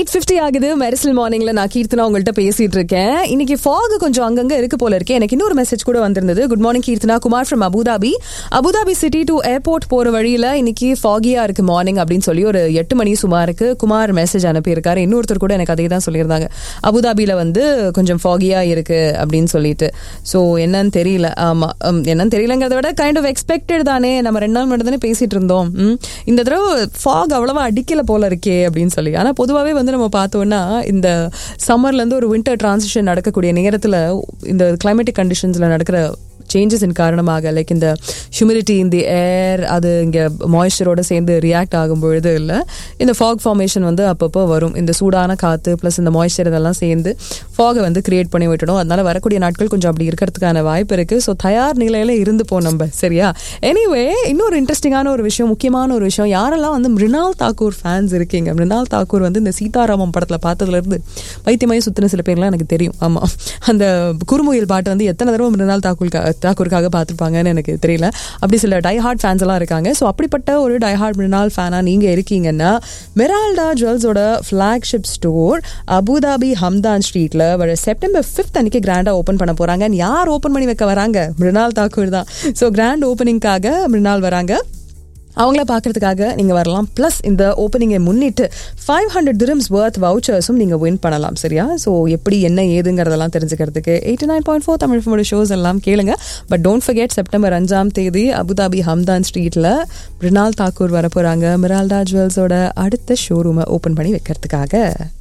Eight fifty ஆகுது மெரிசல் மார்னிங்ல நான் கீர்த்தனா உங்கள்கிட்ட பேசிட்டு இருக்கேன் இன்னைக்கு ஃபாக் கொஞ்சம் அங்கங்க இருக்கு போல இருக்கு எனக்கு இன்னொரு மெசேஜ் கூட வந்திருந்தது good morning Keerthana Kumar from Abu Dhabi Abu Dhabi city to airport போற வழியில இன்னைக்கு ஃபாகியா இருக்கு மார்னிங் அப்படின்னு சொல்லி ஒரு எட்டு மணி சுமாருக்கு குமார் மெசேஜ் அனுப்பியிருக்காரு இன்னொருத்தர் கூட எனக்கு அதே தான் சொல்லியிருந்தாங்க அபுதாபியில வந்து கொஞ்சம் ஃபாகியா இருக்கு அப்படின்னு சொல்லிட்டு ஸோ என்னன்னு தெரியல ஆமா உம், என்னன்னு தெரியலங்கிறத விட கைண்ட் ஆஃப் எக்ஸ்பெக்டட் தானே நம்ம ரெண்டு நாள் மட்டும் தானே பேசிட்டு இருந்தோம் ம். இந்த தடவை ஃபாக் அவ்வளவா அடிக்கல போல இருக்கே அப்படின்னு சொல்லி ஆனா பொதுவாகவே வந்து நம்ம பார்த்தோம்னா இந்த சம்மர்ல இருந்து ஒரு வின்டர் டிரான்சிஷன் நடக்கக்கூடிய நேரத்துல இந்த கிளைமேட்டிக் கண்டிஷன்ஸ்ல நடக்கிற சேஞ்சஸின் காரணமாக லைக் இந்த ஹியூமிடிட்டி இந்த ஏர் அது இங்கே மாய்ஸ்சரோட சேர்ந்து ரியாக்ட் ஆகும் பொழுது இல்லை இந்த ஃபாக் ஃபார்மேஷன் வந்து அப்பப்போ வரும் இந்த சூடான காற்று ப்ளஸ் இந்த மாய்ஸ்சர் இதெல்லாம் சேர்ந்து ஃபாகை வந்து கிரியேட் பண்ணி விட்டுடும் அதனால வரக்கூடிய நாட்கள் கொஞ்சம் அப்படி இருக்கிறதுக்கான வாய்ப்பு இருக்கு ஸோ தயார் நிலையில இருந்து போ நம்ம சரியா எனிவே இன்னொரு இன்ட்ரெஸ்டிங்கான ஒரு விஷயம் முக்கியமான ஒரு விஷயம் யாரெல்லாம் வந்து மிருனால் தாக்கூர் ஃபேன்ஸ் இருக்கீங்க மிருனால் தாக்கூர் வந்து இந்த சீதாராமம் படத்தில் பார்த்ததுல இருந்து பைத்தியமாயி சுத்தின சில பேர்லாம் எனக்கு தெரியும் ஆமா அந்த குறுமுயல் பாட்டு வந்து எத்தனை தடவை மிருனால் தாக்கூர் தாக்கூருக்காக பார்த்துருப்பாங்கன்னு எனக்கு தெரியல அப்படி சில டைஹார்ட் ஃபேன்ஸ் எல்லாம் இருக்காங்க ஸோ அப்படிப்பட்ட ஒரு டைஹார்ட் மிருனால் ஃபேனா நீங்க இருக்கீங்கன்னா மெரால்டா ஜுவல்ஸோட ஃபிளாக்ஷிப் ஸ்டோர் அபுதாபி ஹம்தான் ஸ்ட்ரீட்ல வர செப்டம்பர் ஃபிஃப்த் அன்னைக்கு கிராண்டா ஓப்பன் பண்ண போறாங்க And யார் ஓப்பன் பண்ணி வைக்க வராங்க மிருனால் தாக்கூர் தான் ஸோ கிராண்ட் ஓப்பனிங்காக மிருனால் வராங்க அவங்கள பார்க்கறதுக்காக நீங்கள் வரலாம் ப்ளஸ் இந்த ஓப்பனிங்கை முன்னிட்டு ஃபைவ் ஹண்ட்ரட் திரம்ஸ் வர்த் வவுச்சர்ஸும் நீங்கள் வின் பண்ணலாம் சரியா ஸோ எப்படி என்ன ஏதுங்கிறதெல்லாம் தெரிஞ்சுக்கிறதுக்கு eighty nine point four Tamil ஃபோட ஷோஸ் எல்லாம் கேளுங்க பட் டோன்ட் ஃபர்கெட் செப்டம்பர் அஞ்சாம் தேதி அபுதாபி ஹம்தான் ஸ்ட்ரீட்டில் மிருனால் தாக்கூர் வர போகிறாங்க மிரால்டா ஜுவல்ஸோட அடுத்த ஷோரூமை ஓப்பன் பண்ணி வைக்கிறதுக்காக